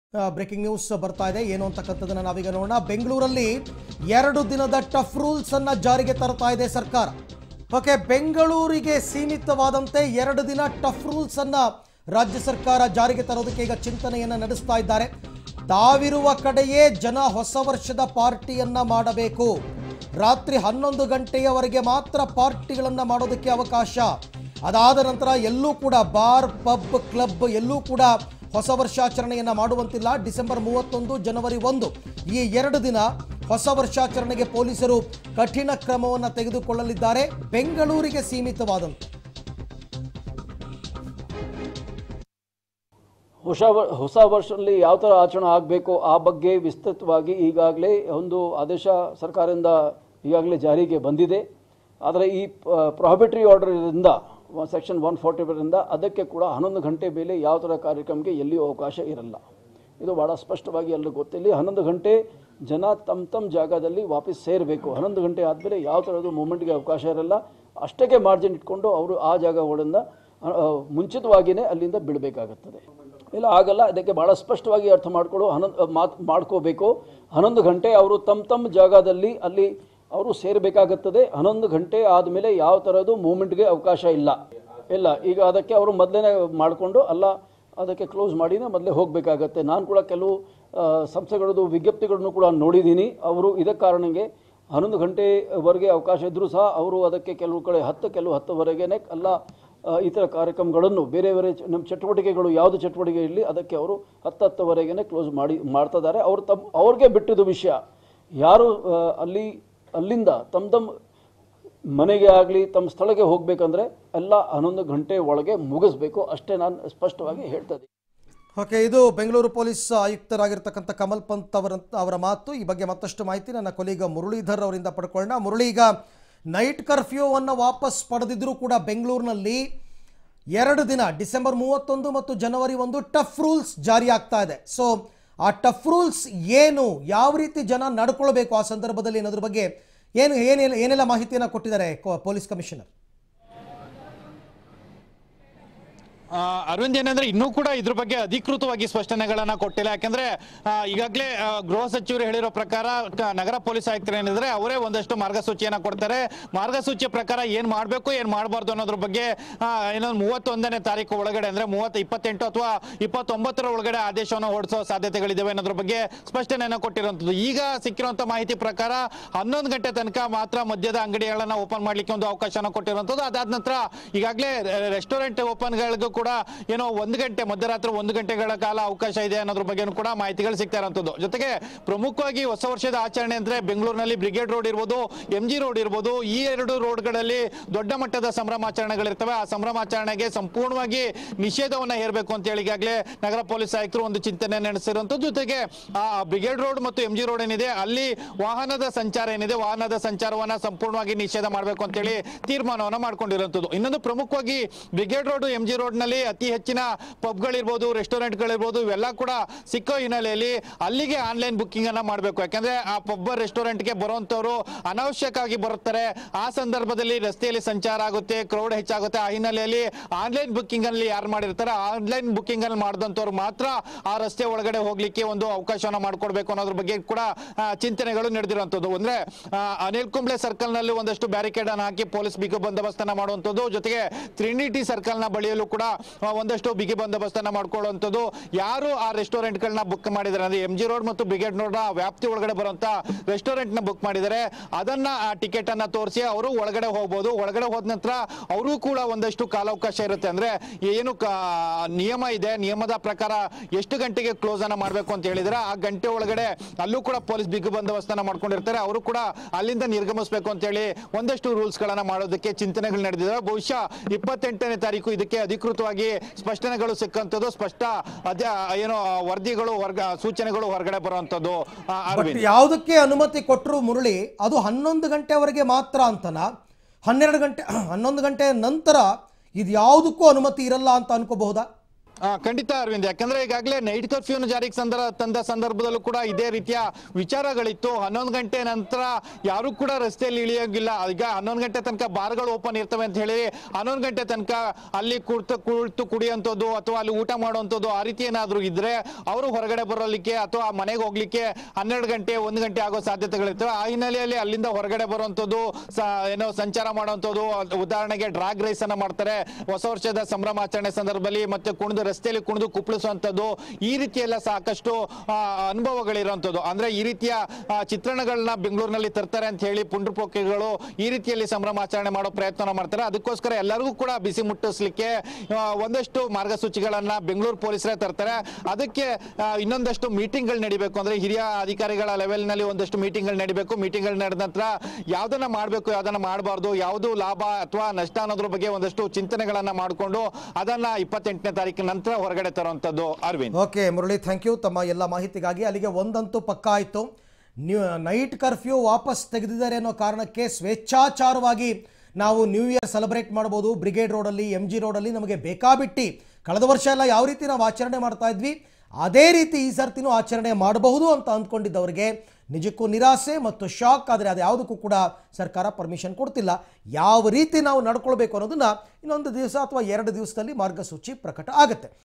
breaking news ಬರ್ತಾ ಇದೆ ಏನು ಅಂತಕ್ಕಂಥದ್ದನ್ನ ನಾವೀಗ ನೋಡೋಣ ಬೆಂಗಳೂರಲ್ಲಿ ಎರಡು ದಿನದ ಟಫ್ ರೂಲ್ಸ್ ಅನ್ನ ಜಾರಿಗೆ ತರ್ತಾ ಇದೆ ಸರ್ಕಾರ ಓಕೆ ಬೆಂಗಳೂರಿಗೆ ಸೀಮಿತವಾದಂತೆ ಎರಡು ದಿನ ಟಫ್ ರೂಲ್ಸ್ ಅನ್ನ ರಾಜ್ಯ ಸರ್ಕಾರ ಜಾರಿಗೆ ತರೋದಕ್ಕೆ ಈಗ ಚಿಂತನೆಯನ್ನ ನಡೆಸ್ತಾ ಇದ್ದಾರೆ ತಾವಿರುವ ಕಡೆಯೇ ಜನ ಹೊಸ ವರ್ಷದ ಪಾರ್ಟಿಯನ್ನ ಮಾಡಬೇಕು ರಾತ್ರಿ ಹನ್ನೊಂದು ಗಂಟೆಯವರೆಗೆ ಮಾತ್ರ ಪಾರ್ಟಿಗಳನ್ನ ಮಾಡೋದಕ್ಕೆ ಅವಕಾಶ ಅದಾದ ನಂತರ ಎಲ್ಲೂ ಕೂಡ ಬಾರ್ ಪಬ್ ಕ್ಲಬ್ ಎಲ್ಲೂ ಕೂಡ ಹೊಸ ವರ್ಷಾಚರಣೆಯನ್ನ ಮಾಡುವಂತಿಲ್ಲ ಡಿಸೆಂಬರ್ ಮೂವತ್ತೊಂದು ಜನವರಿ ಒಂದು ಈ ಎರಡು ದಿನ ಹೊಸ ವರ್ಷಾಚರಣೆಗೆ ಪೊಲೀಸರು ಕಠಿಣ ಕ್ರಮವನ್ನು ತೆಗೆದುಕೊಳ್ಳಲಿದ್ದಾರೆ ಬೆಂಗಳೂರಿಗೆ ಸೀಮಿತವಾದಂತೆ ಹೊಸ ವ- ಹೊಸ ವರ್ಷದಲ್ಲಿ ಯಾವ ಥರ ಆಚರಣೆ ಆಗಬೇಕು ಆ ಬಗ್ಗೆ ವಿಸ್ತೃತವಾಗಿ ಈಗಾಗಲೇ ಒಂದು ಆದೇಶ ಸರ್ಕಾರದಿಂದ ಈಗಾಗಲೇ ಜಾರಿಗೆ ಬಂದಿದೆ ಆದರೆ ಈ ಪ್ರೊಹಿಬಿಟರಿ ಆರ್ಡರಿಂದ ಸೆಕ್ಷನ್ ಒನ್ ಫಾರ್ಟಿವರಿಂದ ಅದಕ್ಕೆ ಕೂಡ ಹನ್ನೊಂದು ಗಂಟೆ ಮೇಲೆ ಯಾವ ಥರ ಕಾರ್ಯಕ್ರಮಕ್ಕೆ ಎಲ್ಲಿಯೂ ಅವಕಾಶ ಇರಲ್ಲ ಇದು ಭಾಳ ಸ್ಪಷ್ಟವಾಗಿ ಎಲ್ಲರಿಗೂ ಗೊತ್ತಿಲ್ಲಿ ಹನ್ನೊಂದು ಗಂಟೆ ಜನ ತಮ್ಮ ತಮ್ಮ ಜಾಗದಲ್ಲಿ ವಾಪಸ್ ಸೇರಬೇಕು ಹನ್ನೊಂದು ಗಂಟೆ ಆದಮೇಲೆ ಯಾವ ಥರದ್ದು ಮೂಮೆಂಟ್ಗೆ ಅವಕಾಶ ಇರಲ್ಲ ಅಷ್ಟಕ್ಕೆ ಮಾರ್ಜಿನ್ ಇಟ್ಕೊಂಡು ಅವರು ಆ ಜಾಗಗಳಿಂದ ಆ, ಮುಂಚಿತವಾಗಿಯೇ ಅಲ್ಲಿಂದ ಬಿಡಬೇಕಾಗುತ್ತದೆ ಇಲ್ಲ ಆಗಲ್ಲ ಅದಕ್ಕೆ ಭಾಳ ಸ್ಪಷ್ಟವಾಗಿ ಅರ್ಥ ಮಾಡ್ಕೊಳ್ಳೋ ಹನ್ನೊಂದು ಮಾತು ಮಾಡ್ಕೋಬೇಕು ಹನ್ನೊಂದು ಗಂಟೆ ಅವರು ತಮ್ಮ ತಮ್ಮ ಜಾಗದಲ್ಲಿ ಅಲ್ಲಿ ಅವರು ಸೇರಬೇಕಾಗುತ್ತದೆ ಹನ್ನೊಂದು ಗಂಟೆ ಆದಮೇಲೆ ಯಾವ ಥರದ್ದು ಮೂಮೆಂಟ್ಗೆ ಅವಕಾಶ ಇಲ್ಲ ಇಲ್ಲ ಈಗ ಅದಕ್ಕೆ ಅವರು ಮೊದಲೇ ಮಾಡಿಕೊಂಡು ಅಲ್ಲ ಅದಕ್ಕೆ ಕ್ಲೋಸ್ ಮಾಡಿನೇ ಮೊದಲೇ ಹೋಗಬೇಕಾಗತ್ತೆ ನಾನು ಕೂಡ ಕೆಲವು ಆ, ಸಂಸ್ಥೆಗಳದ್ದು ವಿಜ್ಞಪ್ತಿಗಳನ್ನು ಕೂಡ ನೋಡಿದ್ದೀನಿ ಅವರು ಇದಕ್ಕೆ ಕಾರಣಕ್ಕೆ ಹನ್ನೊಂದು ಗಂಟೆವರೆಗೆ ಅವಕಾಶ ಇದ್ದರೂ ಸಹ ಅವರು ಅದಕ್ಕೆ ಕೆಲವು ಕಡೆ ಹತ್ತು ಕೆಲವು ಹತ್ತುವರೆಗೇನೆ ಎಲ್ಲ ಆ, ಈ ಥರ ಕಾರ್ಯಕ್ರಮಗಳನ್ನು ಬೇರೆ ಬೇರೆ ಚ- ನಮ್ಮ ಚಟುವಟಿಕೆಗಳು ಯಾವುದು ಚಟುವಟಿಕೆ ಇರಲಿ ಅದಕ್ಕೆ ಅವರು ಹತ್ತು ಹತ್ತುವರೆಗೇ ಕ್ಲೋಸ್ ಮಾಡಿ ಮಾಡ್ತಿದ್ದಾರೆ ಅವರು ತಮ್ಮ ಅವ್ರಿಗೆ ಬಿಟ್ಟಿದ್ದು ವಿಷಯ ಯಾರು ಆ, ಅಲ್ಲಿ ಅಲ್ಲಿಂದ ತಮ್ಮ ತಮ್ಮ ಮನೆಗೆ ಆಗಲಿ ತಮ್ಮ ಸ್ಥಳಕ್ಕೆ ಹೋಗಬೇಕಂದ್ರೆ ಎಲ್ಲ ಹನ್ನೊಂದು ಗಂಟೆ ಒಳಗೆ ಮುಗಿಸ್ಬೇಕು ಅಷ್ಟೇ ನಾನು ಸ್ಪಷ್ಟವಾಗಿ ಹೇಳ್ತಾ ಇದ್ದೀನಿ ಓಕೆ ಇದು ಬೆಂಗಳೂರು ಪೊಲೀಸ್ ಆಯುಕ್ತರಾಗಿರ್ತಕ್ಕಂಥ ಕಮಲ್ ಪಂತ್ ಅವರ ಅವರ ಮಾತು ಈ ಬಗ್ಗೆ ಮತ್ತಷ್ಟು ಮಾಹಿತಿ ನನ್ನ ಕೊಲೀಗ ಮುರಳೀಧರ್ ಅವರಿಂದ ಪಡ್ಕೊಳ್ಳೋಣ ಮುರಳಿ ಈಗ ನೈಟ್ ಕರ್ಫ್ಯೂವನ್ನು ವಾಪಸ್ ಪಡೆದಿದ್ರೂ ಕೂಡ ಬೆಂಗಳೂರಿನಲ್ಲಿ ಎರಡು ದಿನ ಡಿಸೆಂಬರ್ ಮೂವತ್ತೊಂದು ಮತ್ತು ಜನವರಿ ಒಂದು ಟಫ್ ರೂಲ್ಸ್ ಜಾರಿ ಆಗ್ತಾ ಇದೆ ಸೊ ಆ ಟಫ್ ರೂಲ್ಸ್ ಏನು ಯಾವ ರೀತಿ ಜನ ನಡ್ಕೊಳ್ಬೇಕು ಆ ಸಂದರ್ಭದಲ್ಲಿ ಅನ್ನೋದ್ರ ಬಗ್ಗೆ ಏನು ಏನೆಲ್ಲ ಏನೆಲ್ಲ ಮಾಹಿತಿಯನ್ನು ಕೊಟ್ಟಿದ್ದಾರೆ ಕೊ- ಪೊಲೀಸ್ ಕಮಿಷನರ್ ಆ, ಅರವಿಂದ್ ಏನಂದ್ರೆ ಇನ್ನೂ ಕೂಡ ಇದ್ರ ಬಗ್ಗೆ ಅಧಿಕೃತವಾಗಿ ಸ್ಪಷ್ಟನೆಗಳನ್ನ ಕೊಟ್ಟಿಲ್ಲ ಯಾಕಂದ್ರೆ ಆ, ಈಗಾಗಲೇ ಆ, ಗೃಹ ಸಚಿವರು ಹೇಳಿರೋ ಪ್ರಕಾರ ಕ- ನಗರ ಪೊಲೀಸ್ ಆಯುಕ್ತರು ಏನಿದ್ರೆ ಅವರೇ ಒಂದಷ್ಟು ಮಾರ್ಗಸೂಚಿಯನ್ನ ಕೊಡ್ತಾರೆ ಮಾರ್ಗಸೂಚಿ ಪ್ರಕಾರ ಏನ್ ಮಾಡ್ಬೇಕು ಏನ್ ಮಾಡಬಾರ್ದು ಅನ್ನೋದ್ರ ಬಗ್ಗೆ ಆ, ಇನ್ನೊಂದು ಮೂವತ್ತೊಂದನೇ ತಾರೀಕು ಒಳಗಡೆ ಅಂದ್ರೆ ಮೂವತ್ತ ಇಪ್ಪತ್ತೆಂಟು ಅಥವಾ ಇಪ್ಪತ್ತೊಂಬತ್ತರ ಒಳಗಡೆ ಆದೇಶವನ್ನು ಹೊರಡಿಸೋ ಸಾಧ್ಯತೆಗಳಿದಾವೆ ಅನ್ನೋದ್ರ ಬಗ್ಗೆ ಸ್ಪಷ್ಟನೆಯನ್ನ ಕೊಟ್ಟಿರುವಂತದ್ದು ಈಗ ಸಿಕ್ಕಿರುವಂತ ಮಾಹಿತಿ ಪ್ರಕಾರ ಹನ್ನೊಂದು ಗಂಟೆ ತನಕ ಮಾತ್ರ ಮದ್ಯದ ಅಂಗಡಿಗಳನ್ನ ಓಪನ್ ಮಾಡ್ಲಿಕ್ಕೆ ಒಂದು ಅವಕಾಶನ ಕೊಟ್ಟಿರುವಂತದ್ದು ಅದಾದ ನಂತರ ಈಗಾಗಲೇ ರೆಸ್ಟೋರೆಂಟ್ ಓಪನ್ಗಳಿಗೂ ಕೂಡ ಏನೋ ಒಂದು ಗಂಟೆ ಮಧ್ಯರಾತ್ರಿ ಒಂದು ಗಂಟೆಗಳ ಕಾಲ ಅವಕಾಶ ಇದೆ ಅನ್ನೋದ್ರ ಬಗ್ಗೆನೂ ಕೂಡ ಮಾಹಿತಿಗಳು ಸಿಗ್ತಾ ಇರುವಂತದ್ದು ಜೊತೆಗೆ ಪ್ರಮುಖವಾಗಿ ಹೊಸ ವರ್ಷದ ಆಚರಣೆ ಅಂದ್ರೆ ಬೆಂಗಳೂರಿನಲ್ಲಿ ಬ್ರಿಗೇಡ್ ರೋಡ್ ಇರ್ಬೋದು ಎಂ ಜಿ ರೋಡ್ ಇರ್ಬೋದು ಈ ಎರಡು ರೋಡ್ಗಳಲ್ಲಿ ದೊಡ್ಡ ಮಟ್ಟದ ಸಂಭ್ರಮಾಚರಣೆಗಳಿರ್ತವೆ ಆ ಸಂಭ್ರಮಾಚರಣೆಗೆ ಸಂಪೂರ್ಣವಾಗಿ ನಿಷೇಧವನ್ನ ಹೇರಬೇಕು ಅಂತ ಹೇಳಿ ಈಗಾಗಲೇ ನಗರ ಪೊಲೀಸ್ ಆಯುಕ್ತರು ಒಂದು ಚಿಂತನೆ ನಡೆಸಿರುವಂತದ್ದು ಜೊತೆಗೆ ಆ ಬ್ರಿಗೇಡ್ ರೋಡ್ ಮತ್ತು ಎಂ ಜಿ ರೋಡ್ ಏನಿದೆ ಅಲ್ಲಿ ವಾಹನದ ಸಂಚಾರ ಏನಿದೆ ವಾಹನದ ಸಂಚಾರವನ್ನ ಸಂಪೂರ್ಣವಾಗಿ ನಿಷೇಧ ಮಾಡಬೇಕು ಅಂತೇಳಿ ತೀರ್ಮಾನವನ್ನ ಮಾಡ್ಕೊಂಡಿರುವಂತದ್ದು ಇನ್ನೊಂದು ಪ್ರಮುಖವಾಗಿ Brigade Road M G Road ನಲ್ಲಿ ಅತಿ ಹೆಚ್ಚಿನ ಪಬ್ಗಳಿರ್ಬೋದು ರೆಸ್ಟೋರೆಂಟ್ಗಳಿರ್ಬೋದು ಇವೆಲ್ಲ ಕೂಡ ಸಿಕ್ಕೋ ಹಿನ್ನೆಲೆಯಲ್ಲಿ ಅಲ್ಲಿಗೆ ಆನ್ಲೈನ್ ಬುಕ್ಕಿಂಗ್ ಅನ್ನ ಮಾಡಬೇಕು ಯಾಕಂದ್ರೆ ಆ ಪಬ್ ರೆಸ್ಟೋರೆಂಟ್ಗೆ ಬರುವಂತವರು ಅನಾವಶ್ಯಕವಾಗಿ ಬರುತ್ತಾರೆ ಆ ಸಂದರ್ಭದಲ್ಲಿ ರಸ್ತೆಯಲ್ಲಿ ಸಂಚಾರ ಆಗುತ್ತೆ ಕ್ರೌಡ್ ಹೆಚ್ಚಾಗುತ್ತೆ ಆ ಹಿನ್ನೆಲೆಯಲ್ಲಿ ಆನ್ಲೈನ್ ಬುಕ್ಕಿಂಗ್ ಅಲ್ಲಿ ಯಾರು ಮಾಡಿರ್ತಾರೆ ಆನ್ಲೈನ್ ಬುಕ್ಕಿಂಗ್ ಅಲ್ಲಿ ಮಾಡಿದಂಥವ್ರು ಮಾತ್ರ ಆ ರಸ್ತೆ ಒಳಗಡೆ ಹೋಗ್ಲಿಕ್ಕೆ ಒಂದು ಅವಕಾಶವನ್ನ ಮಾಡ್ಕೊಡ್ಬೇಕು ಅನ್ನೋದ್ರ ಬಗ್ಗೆ ಕೂಡ ಆ, ಚಿಂತನೆಗಳು ನಡೆದಿರುವಂತದ್ದು ಅಂದ್ರೆ ಆ, ಅನಿಲ್ ಕುಂಬ್ಳೆ ಸರ್ಕಲ್ ನಲ್ಲಿ ಒಂದಷ್ಟು ಬ್ಯಾರಿಕೇಡ್ ಅನ್ನು ಹಾಕಿ ಪೊಲೀಸ್ ಬಿಗಿ ಬಂದೋಬಸ್ತನ್ನ ಮಾಡುವಂತದ್ದು ಜೊತೆಗೆ ಟ್ರಿನಿಟಿ ಸರ್ಕಲ್ ನ ಬಳಿಯಲ್ಲೂ ಕೂಡ ಆ, ಒಂದಷ್ಟು ಬಿಗಿ ಬಂದೋಬಸ್ತನ್ನ ಮಾಡ್ಕೊಳ್ಳುವಂಥದ್ದು ಯಾರು ಆ ರೆಸ್ಟೋರೆಂಟ್ ಗಳನ್ನ ಬುಕ್ ಮಾಡಿದ್ದಾರೆ ಅಂದ್ರೆ ಎಂ ಜಿ ರೋಡ್ ಮತ್ತು ಬ್ರಿಗೇಡ್ ರೋಡ್ ನ ವ್ಯಾಪ್ತಿ ಒಳಗಡೆ ಬರುವಂತ ರೆಸ್ಟೋರೆಂಟ್ ನ ಬುಕ್ ಮಾಡಿದ್ದಾರೆ ಅದನ್ನ ಆ ಟಿಕೆಟ್ ಅನ್ನ ತೋರಿಸಿ ಅವರು ಒಳಗಡೆ ಹೋಗ್ಬೋದು ಒಳಗಡೆ ಹೋದ ನಂತರ ಅವರು ಕೂಡ ಒಂದಷ್ಟು ಕಾಲಾವಕಾಶ ಇರುತ್ತೆ ಅಂದ್ರೆ ಏನು ಕಾ- ನಿಯಮ ಇದೆ ನಿಯಮದ ಪ್ರಕಾರ ಎಷ್ಟು ಗಂಟೆಗೆ ಕ್ಲೋಸ್ ಅನ್ನ ಮಾಡಬೇಕು ಅಂತ ಹೇಳಿದ್ರೆ ಆ ಗಂಟೆ ಒಳಗಡೆ ಅಲ್ಲೂ ಕೂಡ ಪೊಲೀಸ್ ಬಿಗಿ ಬಂದೋಬಸ್ತನ್ನ ಮಾಡ್ಕೊಂಡಿರ್ತಾರೆ ಅವರು ಕೂಡ ಅಲ್ಲಿಂದ ನಿರ್ಗಮಿಸಬೇಕು ಅಂತ ಹೇಳಿ ಒಂದಷ್ಟು ರೂಲ್ಸ್ ಗಳನ್ನ ಮಾಡೋದಕ್ಕೆ ಚಿಂತನೆಗಳು ನಡೆದಿದ್ದಾವೆ ಬಹುಶಃ ಇಪ್ಪತ್ತೆಂಟನೇ ತಾರೀಕು ಇದಕ್ಕೆ ಅಧಿಕೃತವಾಗಿ ಸ್ಪಷ್ಟನೆಗಳು ಸಿಕ್ಕಂಥದ್ದು ಸ್ಪಷ್ಟ ಅದ ಏನು ವರದಿಗಳು ವರ್ಗ ಸೂಚನೆಗಳು ಹೊರಗಡೆ ಬರುವಂತದ್ದು ಆ, ಬಟ್ ಅರವಿಂದ್ ಯಾವುದಕ್ಕೆ ಅನುಮತಿ ಕೊಟ್ಟರು ಮುರಳಿ ಅದು ಹನ್ನೊಂದು ಗಂಟೆವರೆಗೆ ಮಾತ್ರ ಅಂತನ ಹನ್ನೆರಡು ಗಂಟೆ ಹನ್ನೊಂದು ಗಂಟೆ ನಂತರ ಇದು ಯಾವುದಕ್ಕೂ ಅನುಮತಿ ಇರಲ್ಲ ಅಂತ ಅನ್ಕೋಬಹುದಾ ಆ, ಖಂಡಿತ ಅರವಿಂದ್ ಯಾಕಂದ್ರೆ ಈಗಾಗಲೇ ನೈಟ್ ಕರ್ಫ್ಯೂನ ಜಾರಿಗೆ ಸಂದರ್ಭ ತಂದ ಸಂದರ್ಭದಲ್ಲೂ ಕೂಡ ಇದೇ ರೀತಿಯ ವಿಚಾರಗಳಿತ್ತು ಹನ್ನೊಂದು ಗಂಟೆ ನಂತರ ಯಾರು ಕೂಡ ರಸ್ತೆಯಲ್ಲಿ ಇಳಿಯೋಂಗಿಲ್ಲ ಈಗ ಹನ್ನೊಂದು ಗಂಟೆ ತನಕ ಬಾರ್ಗಳು ಓಪನ್ ಇರ್ತವೆ ಅಂತ ಹೇಳಿ ಹನ್ನೊಂದು ಗಂಟೆ ತನಕ ಅಲ್ಲಿ ಕುರ್ತು ಕುಳಿತು ಕುಡಿಯುವಂಥದ್ದು ಅಥವಾ ಅಲ್ಲಿ ಊಟ ಮಾಡುವಂಥದ್ದು ಆ ರೀತಿ ಏನಾದರೂ ಇದ್ರೆ ಅವರು ಹೊರಗಡೆ ಬರೋಲಿಕ್ಕೆ ಅಥವಾ ಮನೆಗೆ ಹೋಗ್ಲಿಕ್ಕೆ ಹನ್ನೆರಡು ಗಂಟೆ ಒಂದು ಗಂಟೆ ಆಗೋ ಸಾಧ್ಯತೆಗಳಿರ್ತವೆ ಆ ಹಿನ್ನೆಲೆಯಲ್ಲಿ ಅಲ್ಲಿಂದ ಹೊರಗಡೆ ಬರುವಂಥದ್ದು ಸ- ಏನೋ ಸಂಚಾರ ಮಾಡುವಂಥದ್ದು ಉದಾಹರಣೆಗೆ ಡ್ರಾಗ್ ರೇಸ್ ಅನ್ನ ಮಾಡ್ತಾರೆ ಹೊಸ ವರ್ಷದ ಸಂಭ್ರಮಾಚರಣೆ ಸಂದರ್ಭದಲ್ಲಿ ಮತ್ತೆ ಕುಣಿದು ರಸ್ತೆಯಲ್ಲಿ ಕುಣಿದು ಕುಪ್ಪಳಿಸುವಂಥದ್ದು ಈ ರೀತಿ ಎಲ್ಲ ಸಾಕಷ್ಟು ಆ, ಅನುಭವಗಳಿರುವಂಥದ್ದು ಅಂದ್ರೆ ಈ ರೀತಿಯ ಆ, ಚಿತ್ರಣಗಳನ್ನ ಬೆಂಗಳೂರಿನಲ್ಲಿ ತರ್ತಾರೆ ಅಂತ ಹೇಳಿ ಪುಂಡ್ರಪೋಕಿಗಳು ಈ ರೀತಿಯಲ್ಲಿ ಸಂಭ್ರಮಾಚರಣೆ ಮಾಡೋ ಪ್ರಯತ್ನ ಮಾಡ್ತಾರೆ ಅದಕ್ಕೋಸ್ಕರ ಎಲ್ಲರಿಗೂ ಕೂಡ ಬಿಸಿ ಮುಟ್ಟಿಸ್ಲಿಕ್ಕೆ ಆ, ಒಂದಷ್ಟು ಮಾರ್ಗಸೂಚಿಗಳನ್ನ ಬೆಂಗಳೂರು ಪೊಲೀಸರೇ ತರ್ತಾರೆ ಅದಕ್ಕೆ ಆ, ಇನ್ನೊಂದಷ್ಟು ಮೀಟಿಂಗ್ಗಳು ನಡಿಬೇಕು ಅಂದ್ರೆ ಹಿರಿಯ ಅಧಿಕಾರಿಗಳ ಲೆವೆಲ್ ನಲ್ಲಿ ಒಂದಷ್ಟು ಮೀಟಿಂಗ್ಗಳು ನಡಿಬೇಕು ಮೀಟಿಂಗ್ಗಳು ನಡೆದ ನಂತರ ಯಾವ್ದನ್ನ ಮಾಡಬೇಕು ಯಾವ್ದನ್ನ ಮಾಡಬಾರ್ದು ಯಾವುದು ಲಾಭ ಅಥವಾ ನಷ್ಟ ಅನ್ನೋದ್ರ ಬಗ್ಗೆ ಒಂದಷ್ಟು ಚಿಂತನೆಗಳನ್ನ ಮಾಡಿಕೊಂಡು ಅದನ್ನ ಇಪ್ಪತ್ತೆಂಟನೇ ತಾರೀಕಿನ ನಂತರ ಹೊರಗಡೆ ತರುವಂತದ್ದು Arvind okay Murali thank you ತಮ್ಮ ಎಲ್ಲ ಮಾಹಿತಿಗಾಗಿ ಅಲ್ಲಿಗೆ ಒಂದಂತೂ ಪಕ್ಕ ಆಯಿತು ನ್ಯೂ ನೈಟ್ ಕರ್ಫ್ಯೂ ವಾಪಸ್ ತೆಗೆದಿದ್ದಾರೆ ಅನ್ನೋ ಕಾರಣಕ್ಕೆ ಸ್ವೇಚ್ಛಾಚಾರವಾಗಿ ನಾವು ನ್ಯೂ ಇಯರ್ ಸೆಲೆಬ್ರೇಟ್ ಮಾಡ್ಬೋದು ಬ್ರಿಗೇಡ್ ರೋಡಲ್ಲಿ ಎಮ್ ಜಿ ರೋಡಲ್ಲಿ ನಮಗೆ ಬೇಕಾಬಿಟ್ಟು ಕಳೆದ ವರ್ಷ ಎಲ್ಲ ಯಾವ ರೀತಿ ನಾವು ಆಚರಣೆ ಮಾಡ್ತಾ ಇದ್ವಿ ಅದೇ ರೀತಿ ಈ ಸರ್ತಿನೂ ಆಚರಣೆ ಮಾಡಬಹುದು ಅಂತ ಅಂದ್ಕೊಂಡಿದ್ದವರಿಗೆ ನಿಜಕ್ಕೂ ನಿರಾಸೆ ಮತ್ತು ಶಾಕ್ ಆದರೆ ಅದು ಯಾವುದಕ್ಕೂ ಕೂಡ ಸರ್ಕಾರ ಪರ್ಮಿಷನ್ ಕೊಡ್ತಿಲ್ಲ ಯಾವ ರೀತಿ ನಾವು ನಡ್ಕೊಳ್ಬೇಕು ಅನ್ನೋದನ್ನ ಇನ್ನೊಂದು ದಿವಸ ಅಥವಾ ಎರಡು ದಿವಸದಲ್ಲಿ ಮಾರ್ಗಸೂಚಿ ಪ್ರಕಟ ಆಗುತ್ತೆ